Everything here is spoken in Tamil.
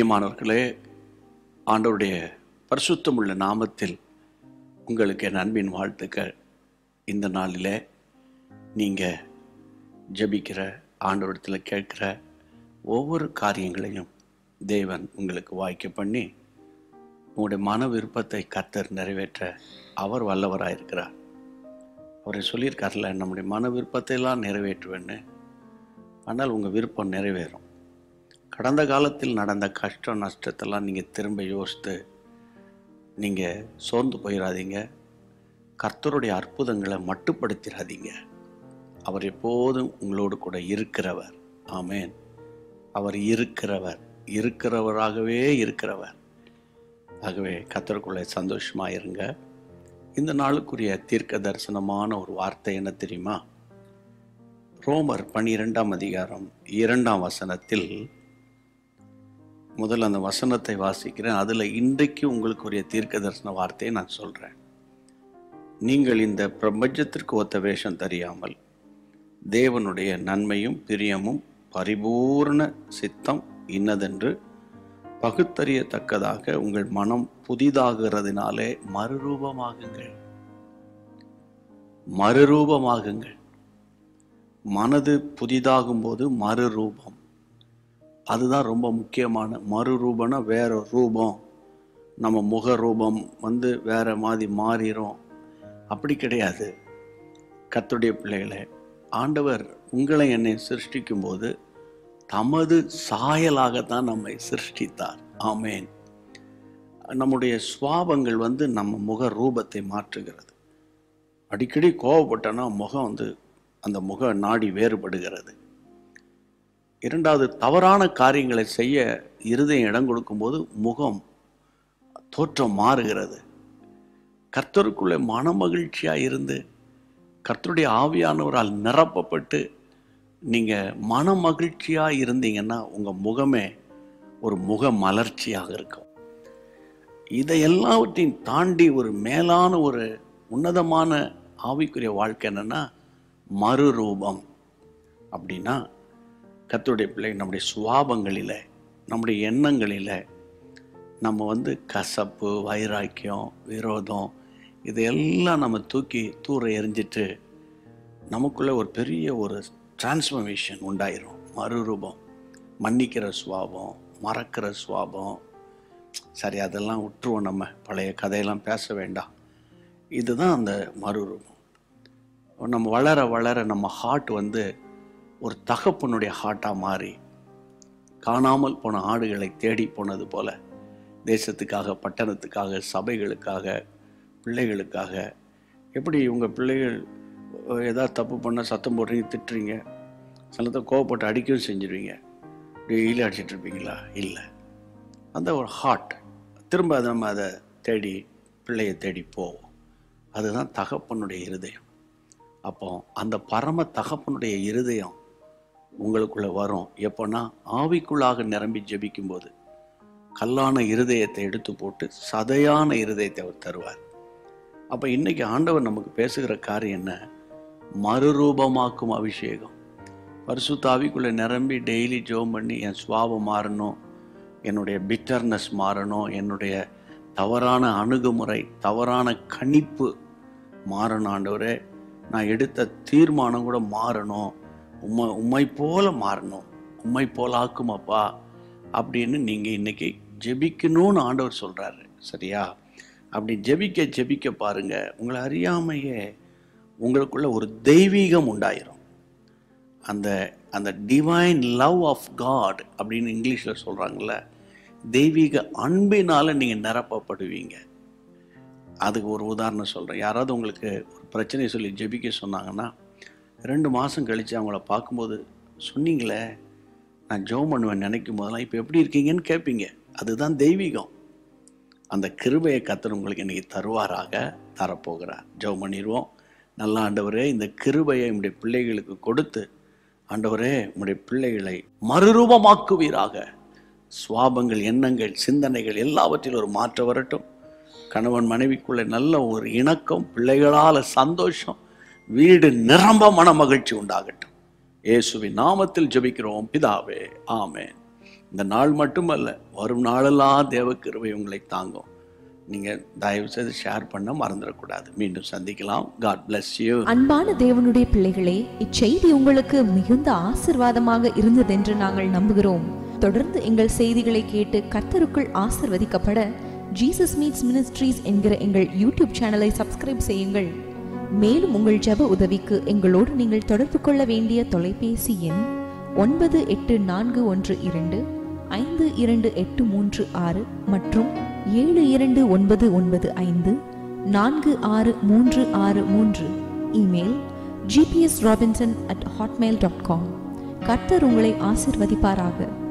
பிரியமானவர்களே ஆண்டவருடைய பரிசுத்தமுள்ள நாமத்தில் உங்களுக்கு என் அன்பின் வாழ்த்துக்கள் இந்த நாளில் நீங்கள் ஜெபிக்கிற ஆண்டவரிடத்தில் கேட்குற ஒவ்வொரு காரியங்களையும் தேவன் உங்களுக்கு வாய்க்க பண்ணி உங்களுடைய மன விருப்பத்தை கத்தர் நிறைவேற்ற அவர் வல்லவராக இருக்கிறார் அவரை சொல்லியிருக்கார்ல நம்முடைய மன விருப்பத்தை எல்லாம் நிறைவேற்றுவேன்னு ஆனால் உங்கள் விருப்பம் நிறைவேறும் கடந்த காலத்தில் நடந்த கஷ்டம் நஷ்டத்தெல்லாம் நீங்கள் திரும்ப யோசித்து நீங்கள் சோர்ந்து போயிடாதீங்க கர்த்தருடைய அற்புதங்களை மட்டுப்படுத்திடாதீங்க அவர் எப்போதும் உங்களோடு கூட இருக்கிறவர் ஆமேன் அவர் இருக்கிறவர் இருக்கிறவராகவே இருக்கிறவர் ஆகவே கத்தருக்குள்ளே சந்தோஷமாக இருங்க இந்த நாளுக்குரிய தீர்க்க தரிசனமான ஒரு வார்த்தை என்ன தெரியுமா ரோமர் பனிரெண்டாம் அதிகாரம் இரண்டாம் வசனத்தில் முதல்ல அந்த வசனத்தை வாசிக்கிறேன் அதில் இன்றைக்கு உங்களுக்குரிய தீர்க்க தரிசன வார்த்தையை நான் சொல்கிறேன் நீங்கள் இந்த பிரபஞ்சத்திற்கு ஒத்த வேஷம் தெரியாமல் தேவனுடைய நன்மையும் பிரியமும் பரிபூர்ண சித்தம் இன்னதென்று பகுத்தறியத்தக்கதாக உங்கள் மனம் புதிதாகிறதுனாலே மறுரூபமாகுங்கள் மறுரூபமாகுங்கள் மனது புதிதாகும் போது மறுரூபம் அதுதான் ரொம்ப முக்கியமான மறுரூபம்னா வேற ரூபம் நம்ம முக ரூபம் வந்து வேற மாதிரி மாறிடும் அப்படி கிடையாது கத்துடைய பிள்ளைகளை ஆண்டவர் உங்களை என்னை சிருஷ்டிக்கும் போது தமது சாயலாகத்தான் நம்மை சிருஷ்டித்தார் ஆமேன் நம்முடைய சுவாபங்கள் வந்து நம்ம முக ரூபத்தை மாற்றுகிறது அடிக்கடி கோவப்பட்டோன்னா முகம் வந்து அந்த முக நாடி வேறுபடுகிறது இரண்டாவது தவறான காரியங்களை செய்ய இருதயம் இடம் கொடுக்கும்போது முகம் தோற்றம் மாறுகிறது கர்த்தருக்குள்ளே மனமகிழ்ச்சியாக இருந்து கர்த்தருடைய ஆவியானவரால் நிரப்பப்பட்டு நீங்கள் மன மகிழ்ச்சியாக இருந்தீங்கன்னா உங்கள் முகமே ஒரு முக மலர்ச்சியாக இருக்கும் இதை எல்லாவற்றையும் தாண்டி ஒரு மேலான ஒரு உன்னதமான ஆவிக்குரிய வாழ்க்கை என்னென்னா மறுரூபம் அப்படின்னா கர்த்தருடைய பிள்ளை நம்முடைய சுவாபங்களில் நம்முடைய எண்ணங்களில் நம்ம வந்து கசப்பு வைராக்கியம் விரோதம் இதையெல்லாம் நம்ம தூக்கி தூர எறிஞ்சிட்டு நமக்குள்ளே ஒரு பெரிய ஒரு டிரான்ஸ்ஃபர்மேஷன் உண்டாயிரும் மறுரூபம் மன்னிக்கிற சுவாபம் மறக்கிற சுவாபம் சரி அதெல்லாம் விட்டுருவோம் நம்ம பழைய கதையெல்லாம் பேச வேண்டாம் இதுதான் அந்த மறுரூபம் நம்ம வளர வளர நம்ம ஹார்ட் வந்து ஒரு தகப்பனுடைய ஹார்ட்டாக மாறி காணாமல் போன ஆடுகளை தேடி போனது போல தேசத்துக்காக பட்டணத்துக்காக சபைகளுக்காக பிள்ளைகளுக்காக எப்படி உங்கள் பிள்ளைகள் ஏதாவது தப்பு பண்ணால் சத்தம் போடுறீங்க திட்டுறீங்க சிலத்தை கோவப்பட்டு அடிக்கவும் செஞ்சுருவீங்க டெய்லி அடிச்சிட்டு இருப்பீங்களா இல்லை அந்த ஒரு ஹார்ட் திரும்ப அதை நம்ம அதை தேடி பிள்ளையை தேடி போவோம் அதுதான் தகப்பனுடைய இருதயம் அப்போ அந்த பரம தகப்பனுடைய இருதயம் உங்களுக்குள்ளே வரும் எப்போனா ஆவிக்குள்ளாக நிரம்பி ஜெபிக்கும்போது கல்லான இருதயத்தை எடுத்து போட்டு சதையான இருதயத்தை அவர் தருவார் அப்போ இன்னைக்கு ஆண்டவர் நமக்கு பேசுகிற காரியம் என்ன மறுரூபமாக்கும் அபிஷேகம் பரிசுத்தாவிக்குள்ளே நிரம்பி டெய்லி ஜோம் பண்ணி என் சுவாபம் மாறணும் என்னுடைய பிட்டர்னஸ் மாறணும் என்னுடைய தவறான அணுகுமுறை தவறான கணிப்பு மாறணும் ஆண்டவரே நான் எடுத்த தீர்மானம் கூட மாறணும் உம்மை உம்மை போல மாறணும் உம்மை போல ஆக்குமாப்பா அப்படின்னு நீங்கள் இன்னைக்கு ஜெபிக்கணும்னு ஆண்டவர் சொல்கிறாரு சரியா அப்படி ஜெபிக்க ஜெபிக்க பாருங்க உங்களை அறியாமையே உங்களுக்குள்ள ஒரு தெய்வீகம் உண்டாயிரும் அந்த அந்த டிவைன் லவ் ஆஃப் காட் அப்படின்னு இங்கிலீஷில் சொல்கிறாங்கல்ல தெய்வீக அன்பினால் நீங்கள் நிரப்பப்படுவீங்க அதுக்கு ஒரு உதாரணம் சொல்கிறேன் யாராவது உங்களுக்கு ஒரு பிரச்சனையை சொல்லி ஜெபிக்க சொன்னாங்கன்னா ரெண்டு மாதம் கழித்து அவங்கள பார்க்கும்போது சொன்னீங்களே நான் ஜெபம் பண்ணுவேன் நினைக்கும் போதெல்லாம் இப்போ எப்படி இருக்கீங்கன்னு கேட்பீங்க அதுதான் தெய்வீகம் அந்த கிருபையை கத்தர் உங்களுக்கு இன்னைக்கு தருவாராக தரப்போகிறார் ஜெபம் பண்ணிடுவோம் நல்ல ஆண்டவரே இந்த கிருபையை நம்முடைய பிள்ளைகளுக்கு கொடுத்து ஆண்டவரே உம்முடைய பிள்ளைகளை மறுரூபமாக்குவீராக சுவாபங்கள் எண்ணங்கள் சிந்தனைகள் எல்லாவற்றிலும் ஒரு மாற்றம் வரட்டும் கணவன் மனைவிக்குள்ளே நல்ல ஒரு இணக்கம் பிள்ளைகளால் சந்தோஷம் வீடு நிரம்ப மன மகிழ்ச்சி உண்டாகட்டும் இயேசுவின் நாமத்தில் ஜெபிக்கிறோம் பிதாவே ஆமென் இந்த நாள் மட்டுமல்ல வரும் நாளெல்லாம் தேவ கிருபை உங்களை தாங்கும் நீங்கள் தயவு செய்து ஷேர் பண்ண மறந்துடக்கூடாது மீண்டும் சந்திக்கலாம் காட் bless யூ அன்பான தேவனுடைய பிள்ளைகளே இச்செய்தி உங்களுக்கு மிகுந்த ஆசிர்வாதமாக இருந்ததென்று நாங்கள் நம்புகிறோம் தொடர்ந்து எங்கள் செய்திகளை கேட்டு கர்த்தருக்குள் ஆசிர்வதிக்கப்பட ஜீசஸ் மீட்ஸ் மினிஸ்ட்ரீஸ் என்கிற எங்கள் யூடியூப் சேனலை சப்ஸ்கிரைப் செய்யுங்கள் மேலும் உங்கள் ஜெப உதவிக்கு எங்களோடு நீங்கள் தொடர்பு கொள்ள வேண்டிய தொலைபேசி எண் ஒன்பது எட்டு நான்கு ஒன்று இரண்டு ஐந்து இரண்டு எட்டு மூன்று ஆறு மற்றும் ஏழு இரண்டு ஒன்பது ஒன்பது ஐந்து நான்கு ஆறு மூன்று ஆறு மூன்று email GPS Robinson at Hotmail dot com கர்த்தர் உங்களை ஆசிர்வதிப்பாராக